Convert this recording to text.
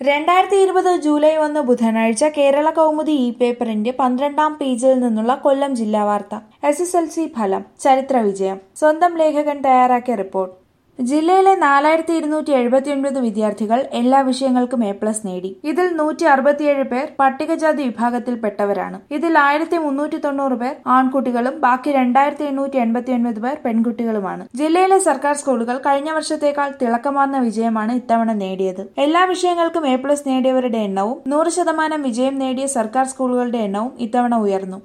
രണ്ടായിരത്തി ഇരുപത് ജൂലൈ ഒന്ന് ബുധനാഴ്ച കേരള കൗമുദി ഇ പേപ്പറിന്റെ പന്ത്രണ്ടാം പേജിൽ നിന്നുള്ള കൊല്ലം ജില്ലാ വാർത്ത എസ് എസ് എൽ സി ഫലം ചരിത്ര വിജയം സ്വന്തം ലേഖകൻ തയ്യാറാക്കിയ റിപ്പോർട്ട് ജില്ലയിലെ നാലായിരത്തി ഇരുന്നൂറ്റി എഴുപത്തിയൊൻപത് വിദ്യാർത്ഥികൾ എല്ലാ വിഷയങ്ങൾക്കും എ പ്ലസ് നേടി ഇതിൽ നൂറ്റി അറുപത്തിയേഴ് പേർ പട്ടികജാതി വിഭാഗത്തിൽപ്പെട്ടവരാണ് ഇതിൽ ആയിരത്തി മുന്നൂറ്റി തൊണ്ണൂറ് പേർ ആൺകുട്ടികളും ബാക്കി രണ്ടായിരത്തി എണ്ണൂറ്റി എൺപത്തിയൊൻപത് പേർ പെൺകുട്ടികളുമാണ് ജില്ലയിലെ സർക്കാർ സ്കൂളുകൾ കഴിഞ്ഞ വർഷത്തേക്കാൾ തിളക്കമാർന്ന വിജയമാണ് ഇത്തവണ നേടിയത് എല്ലാ വിഷയങ്ങൾക്കും എ പ്ലസ് നേടിയവരുടെ എണ്ണവും നൂറ് ശതമാനം വിജയം നേടിയ സർക്കാർ സ്കൂളുകളുടെ എണ്ണവും ഇത്തവണ ഉയർന്നു